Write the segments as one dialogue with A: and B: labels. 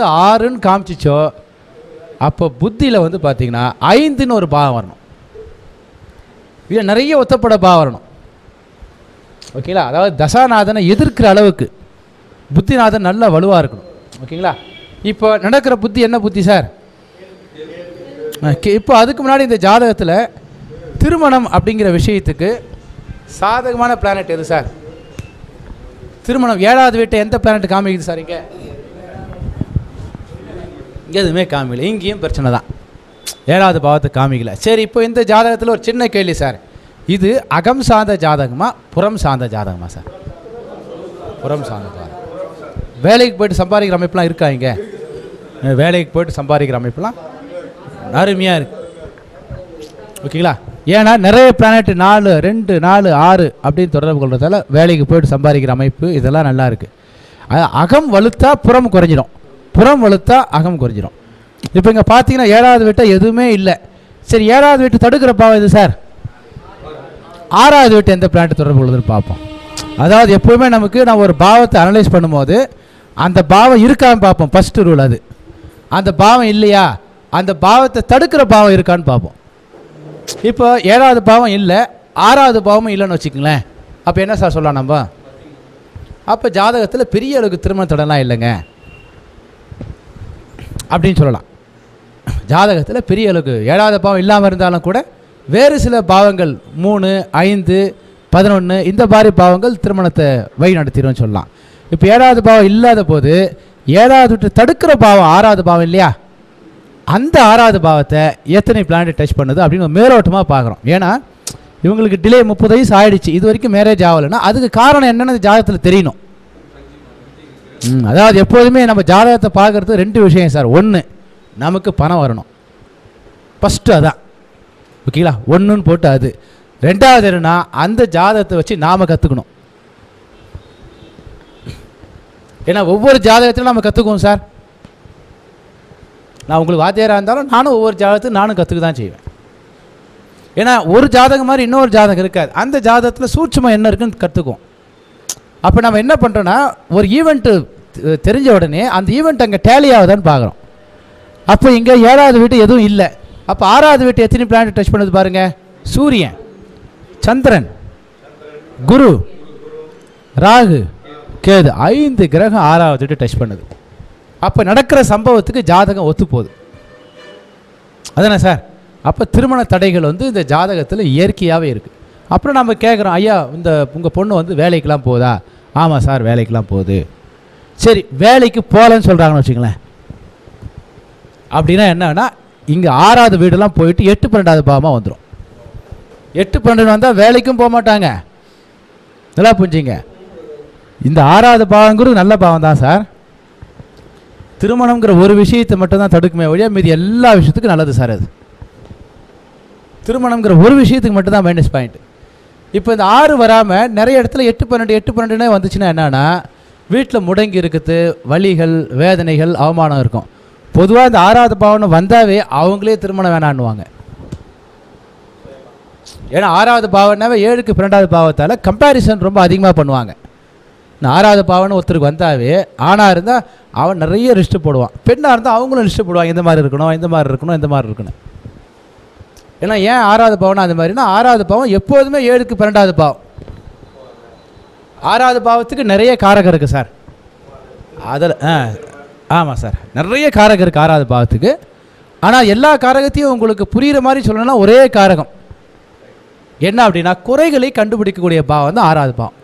A: ஆறுன்னு காமிச்சிச்சோ அப்போ புத்தியில் வந்து பார்த்தீங்கன்னா ஐந்துன்னு ஒரு பாவம் வரணும் இது நிறைய ஒத்தப்பட பாவம் வரணும் ஓகேங்களா அதாவது தசாநாதனை எதிர்க்கிற அளவுக்கு புத்திநாதன் நல்ல வலுவாக இருக்கணும் ஓகேங்களா இப்போ நடக்கிற புத்தி என்ன புத்தி சார் இப்போ அதுக்கு முன்னாடி இந்த ஜாதகத்தில் திருமணம் அப்படிங்கிற விஷயத்துக்கு சாதகமான பிளானட் எது சார் திருமணம் ஏழாவது வீட்டை எந்த பிளானட் காமிக்குது சார் இங்கே இங்கே எதுவுமே காமிக்கல இங்கேயும் பிரச்சனை தான் ஏழாவது பாவத்தை காமிக்கல சரி இப்போ இந்த ஜாதகத்தில் ஒரு சின்ன கேள்வி சார் இது அகம் சார்ந்த ஜாதகமா புறம் சார்ந்த ஜாதகமா சார் புறம் சார்ந்த ஜாதகம் வேலைக்கு போயிட்டு சம்பாதிக்கிற அமைப்புலாம் இருக்கா இங்கே அஹ் வேலைக்கு போயிட்டு சம்பாதிக்கிற அமைப்புலாம் அருமையாக இருக்கு ஓகேங்களா ஏன்னா நிறைய பிளானட் நாலு ரெண்டு நாலு ஆறு அப்படின்னு தொடர்பு கொள்றதால வேலைக்கு போயிட்டு சம்பாதிக்கிற அமைப்பு இதெல்லாம் நல்லா இருக்கு அது அகம் வலுத்தா புறம் குறைஞ்சிடும் புறம் வலுத்தா அகம் குறைஞ்சிடும் இப்போ இங்கே பார்த்தீங்கன்னா ஏழாவது வீட்டை எதுவுமே இல்லை சரி ஏழாவது வீட்டு தடுக்கிற பாவம் இது சார் ஆறாவது வீட்டு எந்த பிளானட் தொடர்பு கொள்ளுதுன்னு பார்ப்போம் அதாவது எப்பவுமே நமக்கு நம்ம ஒரு பாவத்தை அனலைஸ் பண்ணும்போது அந்த பாவம் இருக்கான்னு பார்ப்போம் ஃபர்ஸ்ட் ரூல் அது அந்த பாவம் இல்லையா அந்த பாவத்தை தடுக்கிற பாவம் இருக்கான்னு பார்ப்போம் இப்போ ஏழாவது பாவம் இல்லை ஆறாவது பாவமும் இல்லைன்னு வச்சுக்கங்களேன் அப்போ என்ன சார் சொல்லலாம் நம்ம அப்போ ஜாதகத்தில் பெரிய அளவுக்கு திருமண தடலாம் இல்லைங்க அப்படின்னு சொல்லலாம் ஜாதகத்தில் பெரிய அளவுக்கு ஏழாவது பாவம் இல்லாமல் இருந்தாலும் கூட வேறு சில பாவங்கள் மூணு ஐந்து பதினொன்று இந்த மாதிரி பாவங்கள் திருமணத்தை வழி நடத்திடும்னு சொல்லலாம் இப்போ ஏழாவது பாவம் இல்லாத போது ஏழாவது விட்டு தடுக்கிற பாவம் ஆறாவது பாவம் இல்லையா அந்த ஆறாவது பாவத்தை எத்தனை பிளானட் டச் பண்ணுது அப்படின்னு மேலோட்டமாக பார்க்குறோம் ஏன்னா இவங்களுக்கு டிலே முப்பது வயசு ஆயிடுச்சு இது வரைக்கும் மேரேஜ் ஆகலைன்னா அதுக்கு காரணம் என்னன்னு இந்த ஜாதகத்தில் தெரியணும் ம், அதாவது எப்போதுமே நம்ம ஜாதகத்தை பார்க்குறது ரெண்டு விஷயம் சார் ஒன்று நமக்கு பணம் வரணும் ஃபஸ்ட்டு அதான் ஓகேங்களா ஒன்றுன்னு போட்டு அது ரெண்டாவது என்னன்னா அந்த ஜாதகத்தை வச்சு நாம் கற்றுக்கணும் ஏன்னா ஒவ்வொரு ஜாதகத்திலும் நம்ம கற்றுக்குவோம் சார் நான் உங்களுக்கு வாத்தியாராக இருந்தாலும் நானும் ஒவ்வொரு ஜாதகத்தையும் நானும் கற்றுக்க தான் செய்வேன் ஏன்னா ஒரு ஜாதகம் மாதிரி இன்னொரு ஜாதகம் இருக்காது அந்த ஜாதகத்தில் சூட்சுமம் என்ன இருக்குன்னு கற்றுக்குவோம் அப்போ நம்ம என்ன பண்ணுறோன்னா ஒரு ஈவெண்ட்டு தெரிஞ்ச உடனே அந்த ஈவெண்ட் அங்கே டேலி ஆகுதான்னு பார்க்குறோம் அப்போ இங்கே ஏழாவது வீட்டு எதுவும் இல்லை அப்போ ஆறாவது வீட்டு எத்தனை பிளானட் டச் பண்ணுது பாருங்க சூரியன் சந்திரன் குரு ராகு கேது ஐந்து கிரகம் ஆறாவது வீட்டு டச் பண்ணுது அப்போ நடக்கிற சம்பவத்துக்கு ஜாதகம் ஒத்து போகுது அதானே சார் அப்போ திருமண தடைகள் வந்து இந்த ஜாதகத்தில் இயற்கையாகவே இருக்குது அப்புறம் நம்ம கேட்குறோம் ஐயா இந்த உங்கள் பொண்ணு வந்து வேலைக்கெலாம் போகுதா ஆமாம் சார் வேலைக்கெலாம் போகுது சரி வேலைக்கு போகலன்னு சொல்கிறாங்கன்னு வச்சுங்களேன் அப்படின்னா என்னன்னா இங்கே ஆறாவது வீடெல்லாம் போயிட்டு எட்டு பன்னெண்டாவது பாவமாக வந்துடும் எட்டு பன்னெண்டு வந்தால் வேலைக்கும் போக மாட்டாங்க நல்லா புரிஞ்சுங்க இந்த ஆறாவது பாவங்கிறது நல்ல பாவம் தான் சார் திருமணம்ங்கிற ஒரு விஷயத்தை மட்டும் தான் தடுக்குமே வழியா மீதி எல்லா விஷயத்துக்கும் நல்லது சார் அது திருமணம்ங்கிற ஒரு விஷயத்துக்கு மட்டும் தான் மைனஸ் பாயிண்ட் இப்போ இந்த ஆறு வராமல் நிறைய இடத்துல எட்டு பன்னெண்டு எட்டு பன்னெண்டுனே வந்துச்சுன்னா என்னன்னா வீட்டில் முடங்கி இருக்குது வலிகள் வேதனைகள் அவமானம் இருக்கும் பொதுவாக இந்த ஆறாவது பாவம்னு வந்தாவே அவங்களே திருமணம் வேணான்னுவாங்க ஏன்னா ஆறாவது பாவம்னாவே ஏழுக்கு பன்னெண்டாவது பாவத்தால் கம்பேரிசன் ரொம்ப அதிகமாக பண்ணுவாங்க இந்த ஆறாவது பாவம்னு ஒருத்தருக்கு வந்தாவே ஆணாக இருந்தால் அவன் நிறைய லிஸ்ட்டு போடுவான் பெண்ணாக இருந்தால் அவங்களும் லிஸ்ட்டு போடுவாங்க இந்த மாதிரி இருக்கணும் இந்த மாதிரி இருக்கணும் இந்த மாதிரி இருக்கணும் ஏன்னா ஏன் ஆறாவது பாவம்னா அந்த மாதிரினா ஆறாவது பாவம் எப்போதுமே ஏழுக்கு பன்னெண்டாவது பாவம் ஆறாவது பாவத்துக்கு நிறைய காரகம் இருக்குது சார் அதில் ஆ ஆமாம் சார் நிறைய காரகம் இருக்குது ஆறாவது பாவத்துக்கு ஆனால் எல்லா காரகத்தையும் உங்களுக்கு புரிகிற மாதிரி சொல்லணும்னா ஒரே காரகம் என்ன அப்படின்னா குறைகளை கண்டுபிடிக்கக்கூடிய பாவம் தான் ஆறாவது பாவம்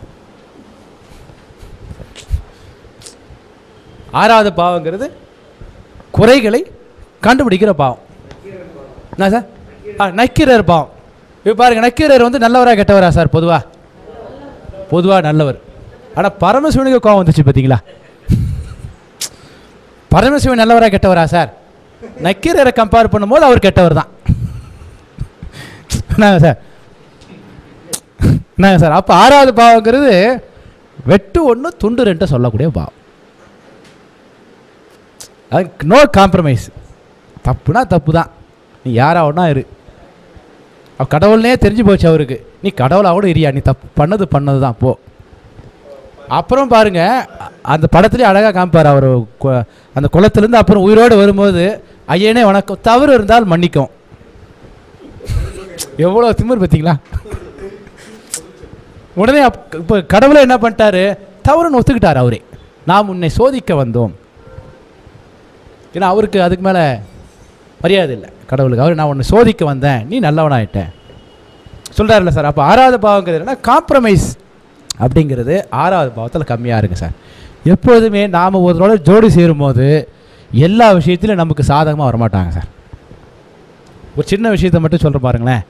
A: ஆறாவது பாவங்கிறது குறைகளை கண்டுபிடிக்கிற பாவம் என்ன சார் ஆ நக்கீரர் பாவம் இப்போ பாருங்க நக்கீரர் வந்து நல்லவரா கெட்டவரா சார் பொதுவா பொதுவாக நல்லவர் ஆனால் பரமசிவனுக்கு கோவம் வந்துச்சு பார்த்தீங்களா பரமசிவன் நல்லவரா கெட்டவரா சார் நக்கீரரை கம்பேர் பண்ணும்போது அவர் கெட்டவர் தான் என்னங்க சார் என்னங்க சார் அப்போ ஆறாவது பாவங்கிறது வெட்டு ஒன்று துண்டு ரெண்டு சொல்லக்கூடிய பாவம் அது நோ காம்ப்ரமைஸ் தப்புனா தப்பு தான் நீ யாரா ஒன்றா இரு அவ கடவுள்னே தெரிஞ்சு போச்சு அவருக்கு நீ கடவுளா கூட இரியா நீ தப்பு பண்ணது பண்ணது தான் போ அப்புறம் பாருங்க அ- அந்த படத்துலேயே அழகாக காமிப்பார் அவர் கு- அந்த குளத்துலேருந்து அப்புறம் உயிரோடு வரும்போது ஐயனே வணக்கம் தவறு இருந்தால் மன்னிக்கும் எவ்வளோ திமிர் பார்த்தீங்களா உடனே அப் இப்போ கடவுளை என்ன பண்ணிட்டாரு தவறுன்னு ஒத்துக்கிட்டார் அவரே நாம் உன்னை சோதிக்க வந்தோம் ஏன்னா அவருக்கு அதுக்கு மேலே மரியாதை இல்லை கடவுளுக்கு அவர் நான் உன்னை சோதிக்க வந்தேன் நீ நல்லவனாயிட்ட சொல்கிறாருல்ல சார் அப்போ ஆறாவது பாவங்கிறது என்னன்னா காம்ப்ரமைஸ் அப்படிங்கிறது ஆறாவது பாவத்தில் கம்மியாக இருக்குது சார் எப்பொழுதுமே நாம் ஒருத்தரோட ஜோடி சேரும்போது எல்லா விஷயத்திலும் நமக்கு சாதகமாக வரமாட்டாங்க சார் ஒரு சின்ன விஷயத்தை மட்டும் சொல்கிற பாருங்களேன்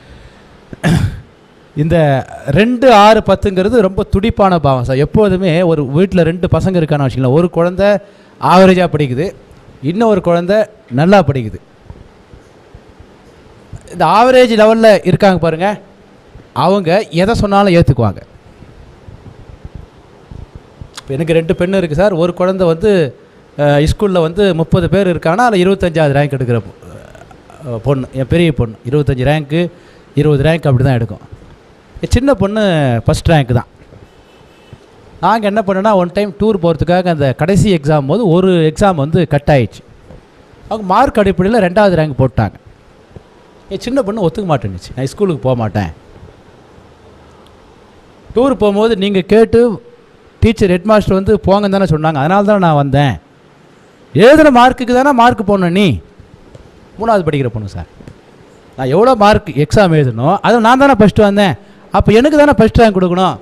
A: இந்த ரெண்டு ஆறு பத்துங்கிறது ரொம்ப துடிப்பான பாவம் சார் எப்போதுமே ஒரு வீட்டில் ரெண்டு பசங்க இருக்கான்னு வச்சுக்கலாம் ஒரு குழந்தை ஆவரேஜாக படிக்குது இன்னொரு குழந்தை நல்லா படிக்குது இந்த ஆவரேஜ் லெவலில் இருக்காங்க பாருங்க அவங்க எதை சொன்னாலும் ஏற்றுக்குவாங்க இப்போ எனக்கு ரெண்டு பெண்ணு இருக்குது சார் ஒரு குழந்தை வந்து ஸ்கூலில் வந்து முப்பது பேர் இருக்காங்கன்னா அதில் இருபத்தஞ்சாவது ரேங்க் எடுக்கிற பொ- அஹ், பொண்ணு என் பெரிய பொண்ணு இருபத்தஞ்சி ரேங்க்கு இருபது ரேங்க் அப்படி தான் எடுக்கும் என் சின்ன பொண்ணு ஃபஸ்ட் ரேங்க் தான் நாங்கள் என்ன பண்ணோன்னா ஒன் டைம் டூர் போகிறதுக்காக அந்த கடைசி எக்ஸாம் போது ஒரு எக்ஸாம் வந்து கட் ஆயிடுச்சு அவங்க மார்க் அடிப்படையில் ரெண்டாவது ரேங்க் போட்டாங்க என் சின்ன பொண்ணு ஒத்துக்க மாட்டேன்னுச்சு நான் ஸ்கூலுக்கு போக மாட்டேன் டூர் போகும்போது நீங்கள் கேட்டு டீச்சர் ஹெட் மாஸ்டர் வந்து போங்கன்னு தானே சொன்னாங்க அதனால தான் நான் வந்தேன் எழுதின மார்க்குக்கு தானே மார்க் போடணும் நீ மூணாவது படிக்கிற பொண்ணு சார் நான் எவ்வளோ மார்க் எக்ஸாம் எழுதணும் அதில் நான் தானே ஃபஸ்ட்டு வந்தேன் அப்போ எனக்கு தானே ஃபஸ்ட் ரேங்க் கொடுக்கணும்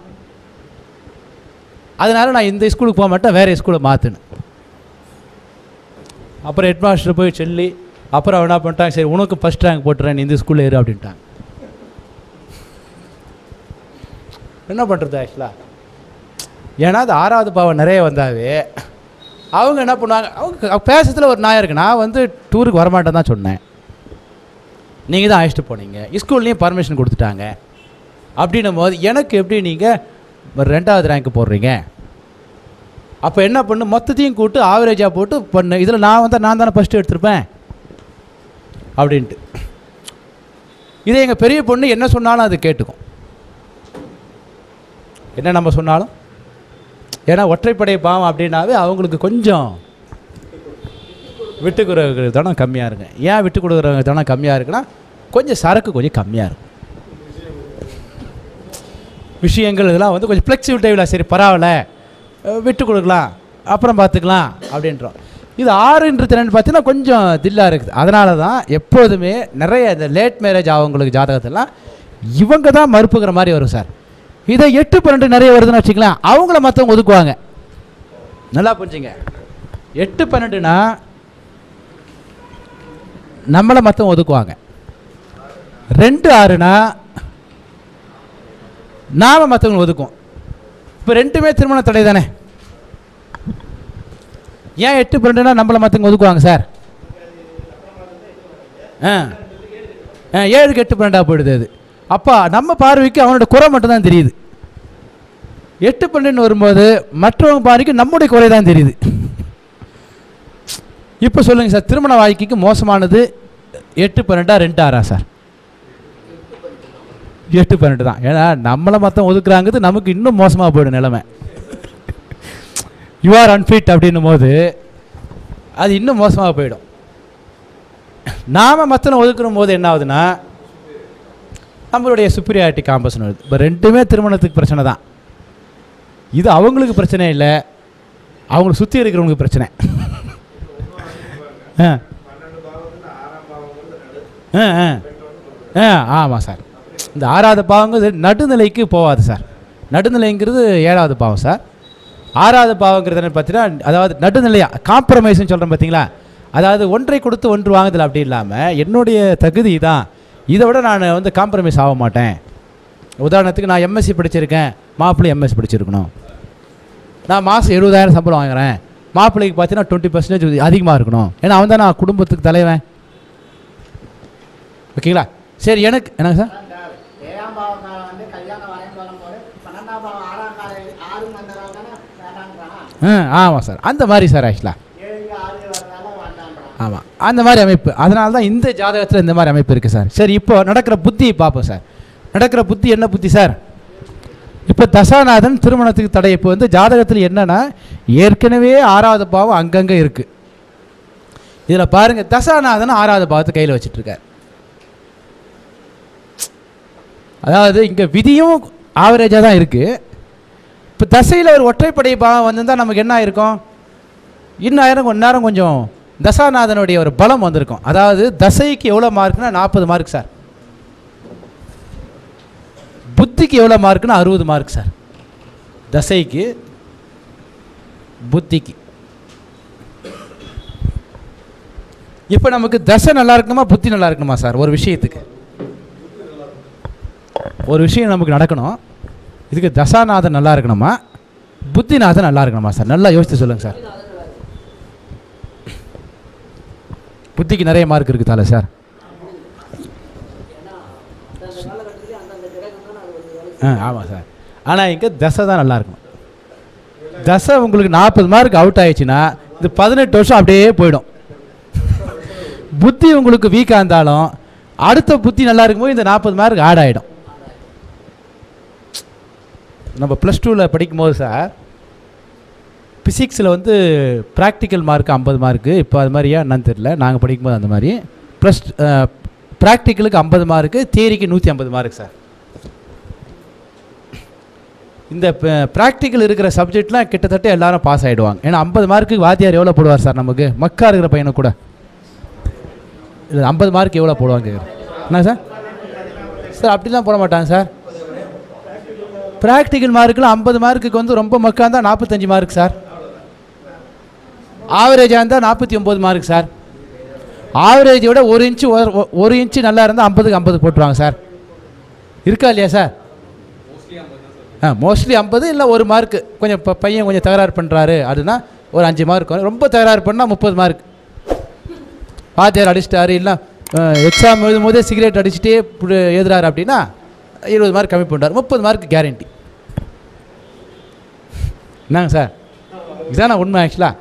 A: அதனால் நான் இந்த ஸ்கூலுக்கு போக மாட்டேன் வேறு ஸ்கூலை மாற்றினேன் அப்புறம் ஹெட் மாஸ்டர் போய் சொல்லி அப்புறம் அவன் என்ன பண்ணிட்டாங்க சரி உனக்கு ஃபஸ்ட் ரேங்க் போட்டுறேன் நீ இந்த ஸ்கூலில் ஏறு அப்படின்ட்டாங்க என்ன பண்ணுறது ஆக்சுவலாக ஏன்னா அது ஆறாவது பாவம் நிறைய வந்தாவே அவங்க என்ன பண்ணுவாங்க அவங்க பேசுறதுல ஒரு நியாயம் இருக்குது நான் வந்து டூருக்கு வரமாட்டேன் தான் சொன்னேன் நீங்கள் தான் அழைச்சிட்டு போனீங்க ஸ்கூல்லையும் பர்மிஷன் கொடுத்துட்டாங்க அப்படின்னும் போது எனக்கு எப்படி நீங்கள் ரெண்டாவது ரேங்க் போடுறீங்க அப்போ என்ன பண்ணு மொத்தத்தையும் கூட்டு ஆவரேஜாக போட்டு பண்ணு இதில் நான் வந்து நான் தானே ஃபஸ்ட்டு எடுத்திருப்பேன் அப்படின்ட்டு இதே எங்கள் பெரிய பொண்ணு என்ன சொன்னாலும் அது கேட்டுக்கும் என்ன நம்ம சொன்னாலும் ஏன்னா ஒற்றைப்படை பாவம் அப்படின்னாவே அவங்களுக்கு கொஞ்சம் விட்டு கொடுக்குற தனம் கம்மியாக இருக்கு ஏன் விட்டு கொடுக்குற தனம் கம்மியாக இருக்குன்னா கொஞ்சம் சரக்கு கொஞ்சம் கம்மியாக இருக்கும் விஷயங்கள் இதெல்லாம் வந்து கொஞ்சம் ஃப்ளெக்சிபிலிட்டி சரி பரவாயில்ல அஹ் விட்டு கொடுக்கலாம் அப்புறம் பார்த்துக்கலாம் அப்படின்றோம் இது ஆறுன்றது என்னன்னு பார்த்தீங்கன்னா கொஞ்சம் தில்லாக இருக்குது அதனால தான் எப்போதுமே நிறைய இந்த லேட் மேரேஜ் ஆகவங்களுக்கு ஜாதகத்தெல்லாம் இவங்க தான் மறுப்புங்கிற மாதிரி வரும் சார் இதை எட்டு பன்னெண்டு நிறைய வருதுன்னு வச்சுக்கலாம் அவங்கள மற்றவங்க ஒதுக்குவாங்க நல்லா புரிஞ்சுங்க எட்டு பன்னெண்டுனா நம்மளை மற்றவங்க ஒதுக்குவாங்க ரெண்டு ஆறுனா நாம மற்றவங்க ஒதுக்கும் இப்போ ரெண்டுமே திருமண தடை தானே ஏன் எட்டு பன்னெண்டுனா நம்மளை மற்றவங்க ஒதுக்குவாங்க சார் ஆ ஆ ஏழுக்கு எட்டு பன்னெண்டாக போயிடுது அது அப்பா நம்ம பார்வைக்கு அவனோட குறை மட்டும்தான் தெரியுது எட்டு பன்னெண்டு வரும்போது மற்றவங்க பார்வைக்கு நம்முடைய குறை தான் தெரியுது இப்போ சொல்லுங்கள் சார் திருமண வாழ்க்கைக்கு மோசமானது எட்டு பன்னெண்டா ரெண்டு ஆறா சார் எட்டு பன்னெண்டு தான் ஏன்னா நம்மளை மொத்தம் ஒதுக்குறாங்கிறது நமக்கு இன்னும் மோசமாக போயிடும் நிலைமை யூ ஆர் அன்ஃபிட் அப்படின்னும் போது அது இன்னும் மோசமாக போயிடும் நாம் மற்றவங்க ஒதுக்குற போது என்ன ஆகுதுன்னா நம்மளுடைய சுப்பீரியாரிட்டி காம்பஸ்னு வருது இப்போ ரெண்டுமே திருமணத்துக்கு பிரச்சனை தான் இது அவங்களுக்கு பிரச்சனை இல்லை அவங்களை சுற்றி இருக்கிறவங்களுக்கு பிரச்சனை ஆ ஆ ஆ ஆ ஆமாம் சார் இந்த ஆறாவது பாவங்கிறது நடுநிலைக்கு போகாது சார் நடுநிலைங்கிறது ஏழாவது பாவம் சார் ஆறாவது பாவங்கிறது என்ன பார்த்தீங்கன்னா அதாவது நடுநிலையாக காம்ப்ரமைஸ்னு சொல்கிறேன் பார்த்தீங்களா அதாவது ஒன்றை கொடுத்து ஒன்று வாங்குதல் அப்படி இல்லாமல் என்னுடைய தகுதி தான் இதை விட நான் வந்து காம்ப்ரமைஸ் ஆக மாட்டேன் உதாரணத்துக்கு நான் எம்எஸ்சி படிச்சிருக்கேன் மாப்பிள்ளை எம்எஸ்சி படிச்சிருக்கணும் நான் மாதம் எழுபதாயிரம் சம்பளம் வாங்குறேன் மாப்பிள்ளைக்கு பார்த்தீங்கன்னா டுவெண்ட்டி பர்சன்டேஜ் அதிகமாக இருக்கணும் ஏன்னா அவன் தான் நான் குடும்பத்துக்கு தலைவன் ஓகேங்களா சரி எனக்கு என்னங்க சார்
B: ஏழாம் பாவக்காரன் வந்து கல்யாணம் வரேன்னு சொல்லும்போது பன்னெண்டாம் பாவம் ஆறாம் கால ஆறு மந்தரால் தானே வேண்டான்றான்
A: ஆ ஆமாம் சார் அந்த மாதிரி சார் ஆக்சுவலாக
B: ஏழு ஆறு வரனால வேண்டான்றான்
A: ஆமாம் அந்த மாதிரி அமைப்பு அதனால தான் இந்த ஜாதகத்தில் இந்த மாதிரி அமைப்பு இருக்குது சார் சரி இப்போ நடக்கிற புத்தியை பார்ப்போம் சார் நடக்கிற புத்தி என்ன புத்தி சார் இப்போ தசாநாதன் திருமணத்துக்கு தடை இப்போ வந்து ஜாதகத்தில் என்னன்னா ஏற்கனவே ஆறாவது பாவம் அங்கங்கே இருக்குது இதில் பாருங்கள் தசாநாதன் ஆறாவது பாவத்தை கையில் வச்சிட்ருக்கார் அதாவது இங்கே விதியும் ஆவரேஜாக தான் இருக்குது இப்போ தசையில் ஒரு ஒற்றைப்படை பாவம் வந்திருந்தால் நமக்கு என்ன ஆயிருக்கும் இன்னும் ஆயிரம் கொஞ்ச நேரம் கொஞ்சம் தசாநாதனுடைய ஒரு பலம் வந்திருக்கும் அதாவது தசைக்கு எவ்வளோ மார்க்னா நாற்பது மார்க் சார் புத்திக்கு எவ்வளோ மார்க்னா அறுபது மார்க் சார் தசைக்கு புத்திக்கு இப்போ நமக்கு தசை நல்லா இருக்கணுமா புத்தி நல்லா இருக்கணுமா சார் ஒரு விஷயத்துக்கு ஒரு விஷயம் நமக்கு நடக்கணும் இதுக்கு தசாநாதன் நல்லா இருக்கணுமா புத்திநாதன் நல்லா இருக்கணுமா சார் நல்லா யோசித்து சொல்லுங்கள் சார் புத்திக்கு நிறைய மார்க் இருக்குதால சார் ஆ ஆமாம் சார் ஆனால் இங்கே தசை தான் நல்லா இருக்கணும் தசை உங்களுக்கு நாற்பது மார்க் அவுட் ஆயிடுச்சுன்னா இது பதினெட்டு வருஷம் அப்படியே போயிடும் புத்தி உங்களுக்கு வீக்காக இருந்தாலும் அடுத்த புத்தி நல்லா இருக்கும்போது இந்த நாற்பது மார்க் ஆட் ஆகிடும் நம்ம ப்ளஸ் டூவில் படிக்கும்போது சார் ஃபிசிக்ஸில் வந்து ப்ராக்டிக்கல் மார்க் ஐம்பது மார்க்கு இப்போ அது மாதிரியா என்னன்னு தெரில நாங்கள் படிக்கும்போது அந்த மாதிரி ப்ளஸ் ப்ராக்டிக்கலுக்கு ஐம்பது மார்க்கு தியரிக்கு நூற்றி ஐம்பது மார்க் சார் இந்த ப்ராக்டிக்கல் இருக்கிற சப்ஜெக்ட்லாம் கிட்டத்தட்ட எல்லாரும் பாஸ் ஆகிடுவாங்க ஏன்னா ஐம்பது மார்க்குக்கு வாத்தியார் எவ்வளோ போடுவார் சார் நமக்கு மக்கா இருக்கிற பையனை கூட இல்லை ஐம்பது மார்க் எவ்வளோ போடுவாங்க என்ன சார் சார் அப்படிலாம் போட மாட்டாங்க சார் ப்ராக்டிக்கல் மார்க்கில் ஐம்பது மார்க்குக்கு வந்து ரொம்ப மக்கா இருந்தால் நாற்பத்தஞ்சு மார்க் சார் ஆவரேஜாக இருந்தால் நாற்பத்தி ஒம்பது மார்க் சார் ஆவரேஜை விட ஒரு இன்ச்சு ஒரு- ஒரு இன்ச்சு நல்லா இருந்தால் ஐம்பதுக்கு ஐம்பது போட்டுருவாங்க சார் இருக்கா இல்லையா சார் ஆ மோஸ்ட்லி ஐம்பது இல்லை ஒரு மார்க்கு கொஞ்சம் இப்போ பையன் கொஞ்சம் தகராறு பண்ணுறாரு அதுனா ஒரு அஞ்சு மார்க் வரும் ரொம்ப தகராறு பண்ணால் முப்பது மார்க் வாத்தியார் அடிச்சிட்டாரு இல்லை எக்ஸாம் எழுதும் போதே சிகரெட் அடிச்சுட்டே இப்படி எழுதுறாரு அப்படின்னா இருபது மார்க் கம்மி பண்ணுறாரு முப்பது மார்க் கேரண்டி என்னங்க சார் இதுதானே உண்மை ஆக்சுவலாக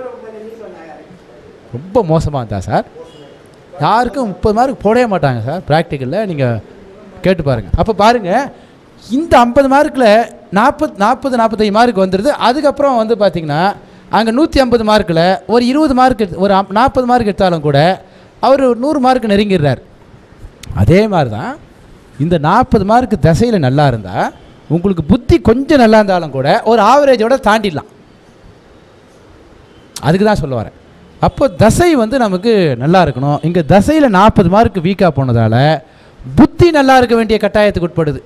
A: ரொம்ப மோசமாக இருந்தா சார் யாருக்கும் முப்பது மார்க் போடவே மாட்டாங்க சார் ப்ராக்டிக்கலில் நீங்கள் கேட்டு பாருங்கள் அப்போ பாருங்கள் இந்த ஐம்பது மார்க்கில் நாற்பது நாற்பது நாற்பத்தஞ்சு மார்க் வந்துடுது அதுக்கப்புறம் வந்து பார்த்திங்கன்னா அங்கே நூற்றி ஐம்பது மார்க்கில் ஒரு இருபது மார்க் ஒரு நாற்பது மார்க் எடுத்தாலும் கூட அவர் நூறு மார்க் நெருங்கிடுறார் அதே மாதிரி தான் இந்த நாற்பது மார்க் தசையில் நல்லா இருந்தால் உங்களுக்கு புத்தி கொஞ்சம் நல்லா இருந்தாலும் கூட ஒரு ஆவரேஜோட தாண்டிடலாம் அதுக்கு தான் சொல்ல வரேன் அப்போ தசை வந்து நமக்கு நல்லா இருக்கணும் இங்கே தசையில் நாற்பது மார்க் வீக்காக போனதால் புத்தி நல்லா இருக்க வேண்டிய கட்டாயத்துக்கு உட்படுது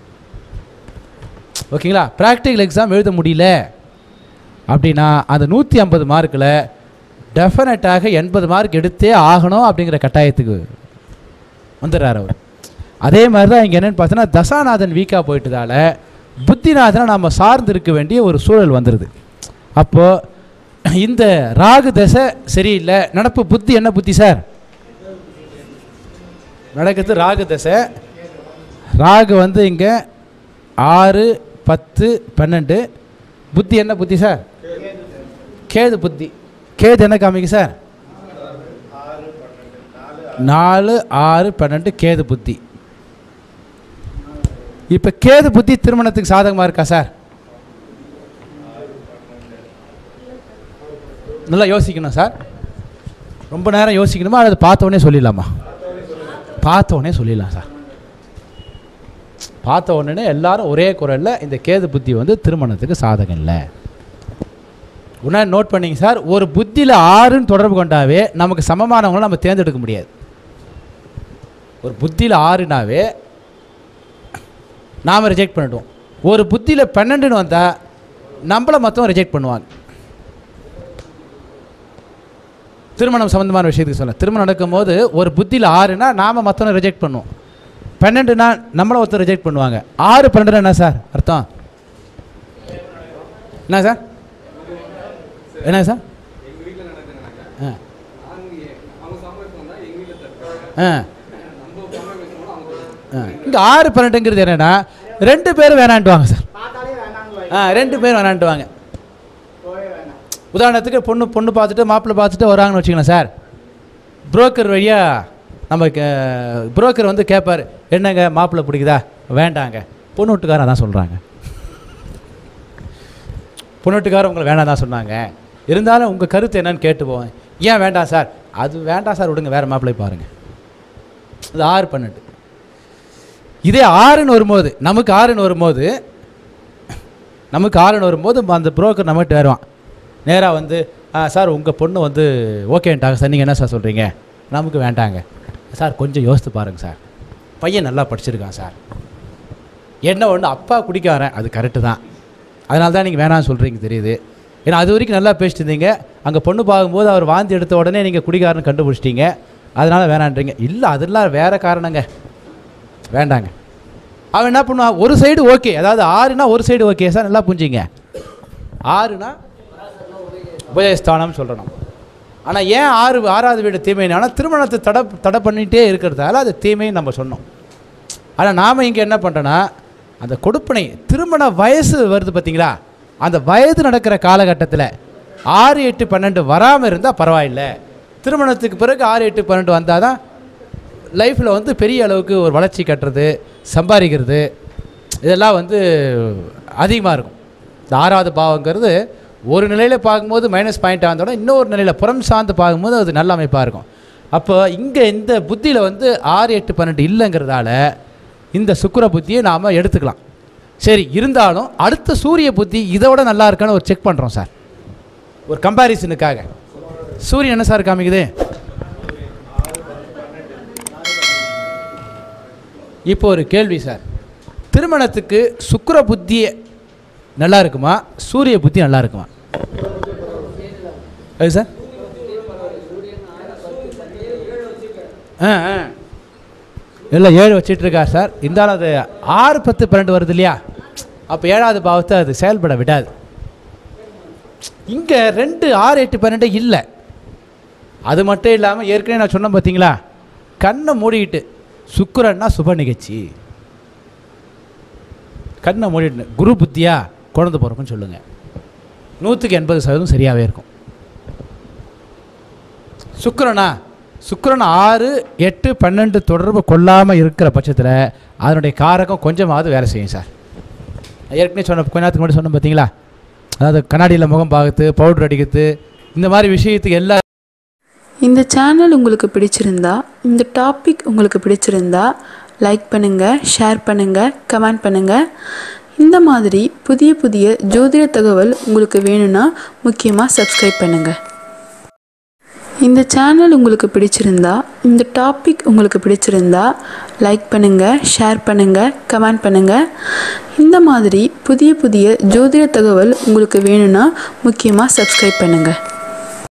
A: ஓகேங்களா ப்ராக்டிக்கல் எக்ஸாம் எழுத முடியல அப்படின்னா அந்த நூற்றி ஐம்பது மார்க்கில் டெஃபினட்டாக எண்பது மார்க் எடுத்தே ஆகணும் அப்படிங்கிற கட்டாயத்துக்கு வந்துடுறார் அவர் அதே மாதிரி தான் இங்கே என்னென்னு பார்த்தோன்னா தசாநாதன் வீக்காக போயிட்டதால புத்திநாதனை நாம் சார்ந்து இருக்க வேண்டிய ஒரு சூழல் வந்துடுது அப்போது இந்த ராகு தசை சரியில்லை நடப்பு புத்தி என்ன புத்தி சார் நடக்குது ராகு தசை ராகு வந்து இங்கே ஆறு பத்து பன்னெண்டு புத்தி என்ன புத்தி சார் கேது புத்தி கேது என்ன காமிக்கு சார் நாலு ஆறு பன்னெண்டு கேது புத்தி இப்போ கேது புத்தி திருமணத்துக்கு சாதகமாக இருக்கா சார் நல்லா யோசிக்கணும் சார் ரொம்ப நேரம் யோசிக்கணுமா அல்லது பார்த்த உடனே சொல்லிடலாமா பார்த்த உடனே சொல்லிடலாம் சார் பார்த்த உடனே எல்லாரும் ஒரே குரலில் இந்த கேது புத்தி வந்து திருமணத்துக்கு சாதகம் இல்லை உடனே நோட் பண்ணிங்க சார் ஒரு புத்தியில் ஆறுன்னு தொடர்பு கொண்டாவே நமக்கு சமமானவங்களை நம்ம தேர்ந்தெடுக்க முடியாது ஒரு புத்தியில் ஆறுனாவே நாம் ரிஜெக்ட் பண்ணிடுவோம் ஒரு புத்தியில் பன்னெண்டுன்னு வந்தால் நம்மளை மொத்தம் ரிஜெக்ட் பண்ணுவாங்க திருமணம் சம்மந்தமான விஷயத்துக்கு சொல்ல திருமணம் நடக்கும்போது ஒரு புத்தியில் ஆறுனா நாம் மற்றவனை ரிஜெக்ட் பண்ணுவோம் பன்னெண்டுனா நம்மளை ஒருத்தர் ரிஜெக்ட் பண்ணுவாங்க ஆறு பன்னெண்டு என்ன சார் அர்த்தம் என்ன சார் என்ன சார் ஆ ஆ ஆ இங்கே ஆறு பன்னெண்டுங்கிறது என்னென்னா ரெண்டு பேரும் வேணான்ட்டுவாங்க சார்
B: பார்த்தாலே வேணாங்க
A: ஆ ரெண்டு பேரும் வேணான்ட்டுவாங்க
B: போவே வேணாம்
A: உதாரணத்துக்கு பொண்ணு பொண்ணு பார்த்துட்டு மாப்பிள்ளை பார்த்துட்டு வராங்கன்னு வச்சுக்கலாம் சார் புரோக்கர் வழியாக நம்ம புரோக்கர் வந்து கேட்பார் என்னங்க மாப்பிள்ளை பிடிக்குதா வேண்டாங்க பொண்ணு வீட்டுக்காரன் தான் சொல்கிறாங்க பொண்ணுட்டுக்காரர் உங்களை வேண்டாம் தான் சொன்னாங்க இருந்தாலும் உங்கள் கருத்து என்னன்னு கேட்டு போவேன் ஏன் வேண்டாம் சார் அது வேண்டாம் சார் விடுங்க வேறு மாப்பிள்ளை பாருங்கள் அது ஆறு பன்னெண்டு இதே ஆறுன்னு வரும்போது நமக்கு ஆறுன்னு வரும்போது நமக்கு ஆறுன்னு வரும்போது அந்த புரோக்கர் நம்மகிட்ட வருவான் நேராக வந்து "ஆ, சார் உங்கள் பொண்ணு வந்து ஓகேன்ட்டாங்க சார் நீங்கள் என்ன சார் சொல்கிறீங்க நமக்கு வேண்டாங்க சார் கொஞ்சம் யோசித்து பாருங்கள் சார் பையன் நல்லா படிச்சிருக்கான் சார் என்ன ஒன்று அப்பா குடிக்காரன் அது கரெக்டு தான் அதனால தான் நீங்கள் வேணாம்னு சொல்கிறீங்க தெரியுது ஏன்னா அது வரைக்கும் நல்லா பேசிட்டு இருந்தீங்க அங்கே பொண்ணு பார்க்கும்போது அவர் வாந்தி எடுத்த உடனே நீங்கள் குடிகாரன்னு கண்டுபிடிச்சிட்டீங்க அதனால் வேணான்றீங்க இல்லை அதெல்லாம் வேறு காரணங்க வேண்டாங்க அவன் என்ன பண்ணுவான் ஒரு சைடு ஓகே அதாவது ஆறுனா ஒரு சைடு ஓகே சார் நல்லா புரிஞ்சிங்க ஆறுனா உபயஸ்தானம் சொல்கிறோம் ஆனால் ஏன் ஆறு ஆறாவது வீடு தீமைனா திருமணத்தை தடை தடை பண்ணிகிட்டே இருக்கிறதால அது தீமைன்னு நம்ம சொன்னோம் ஆனால் நாம் இங்கே என்ன பண்ணுறோன்னா அந்த கொடுப்பனை திருமண வயசு வருது பார்த்தீங்களா அந்த வயது நடக்கிற காலகட்டத்தில் ஆறு எட்டு பன்னெண்டு வராமல் இருந்தால் பரவாயில்ல திருமணத்துக்கு பிறகு ஆறு எட்டு பன்னெண்டு வந்தால் தான் லைஃப்பில் வந்து பெரிய அளவுக்கு ஒரு வளர்ச்சி கட்டுறது சம்பாதிக்கிறது இதெல்லாம் வந்து அதிகமாக இருக்கும் இந்த ஆறாவது பாவங்கிறது ஒரு நிலையில் பார்க்கும்போது மைனஸ் பாயிண்ட்டாக இருந்தோட இன்னொரு நிலையில் புறம் சார்ந்து பார்க்கும்போது அது நல்ல அமைப்பாக இருக்கும் அப்போ இங்கே இந்த புத்தியில் வந்து ஆறு எட்டு பன்னெண்டு இல்லைங்கிறதால இந்த சுக்கிர புத்தியை நாம் எடுத்துக்கலாம் சரி இருந்தாலும் அடுத்த சூரிய புத்தி இதோட நல்லா இருக்கான்னு ஒரு செக் பண்ணுறோம் சார் ஒரு கம்பேரிசனுக்காக சூரியன் என்ன சார் காமிக்குது இப்போ ஒரு கேள்வி சார் திருமணத்துக்கு சுக்கிர புத்தி நல்லா இருக்குமா சூரிய புத்தி நல்லா இருக்குமா அது சார் ஆ ஆ இல்லை ஏழு வச்சிட்டு இருக்கார் சார் இருந்தாலும் அது ஆறு பத்து பன்னெண்டு வருது இல்லையா அப்போ ஏழாவது பாவத்தை அது செயல்பட விடாது இங்கே ரெண்டு ஆறு எட்டு பன்னெண்டு இல்லை அது மட்டும் இல்லாமல் ஏற்கனவே நான் சொன்னேன் பார்த்தீங்களா கண்ணை மூடிக்கிட்டு சுக்கிரன்னா சுப நிகழ்ச்சி கண்ணை மூடிட்டு குரு புத்தியா குழந்தை பிறக்குன்னு சொல்லுங்கள் நூற்றுக்கு எண்பது சதவீதம் சரியாகவே இருக்கும் சுக்கிரனா சுக்கிரன் ஆறு எட்டு பன்னெண்டு தொடர்பு கொள்ளாமல் இருக்கிற பட்சத்தில் அதனுடைய காரகம் கொஞ்சமாவது வேலை செய்யும் சார் ஏற்கனவே சொன்ன கொஞ்ச நேரத்துக்கு முன்னாடி சொன்னேன் பார்த்தீங்களா அதாவது கண்ணாடியில் முகம் பார்க்குறது பவுடர் அடிக்கிறது இந்த மாதிரி விஷயத்துக்கு எல்லா
C: இந்த சேனல் உங்களுக்கு பிடிச்சிருந்தா இந்த டாபிக் உங்களுக்கு பிடிச்சிருந்தா லைக் பண்ணுங்கள் ஷேர் பண்ணுங்கள் கமெண்ட் பண்ணுங்கள் இந்த மாதிரி புதிய புதிய ஜோதிட தகவல் உங்களுக்கு வேணும்னா முக்கியமாக சப்ஸ்கிரைப் பண்ணுங்கள் இந்த சேனல் உங்களுக்கு பிடிச்சிருந்தா இந்த டாபிக் உங்களுக்கு பிடிச்சிருந்தா லைக் பண்ணுங்கள் ஷேர் பண்ணுங்கள் கமெண்ட் பண்ணுங்கள் இந்த மாதிரி புதிய புதிய ஜோதிட தகவல் உங்களுக்கு வேணும்னா முக்கியமாக சப்ஸ்கிரைப் பண்ணுங்கள்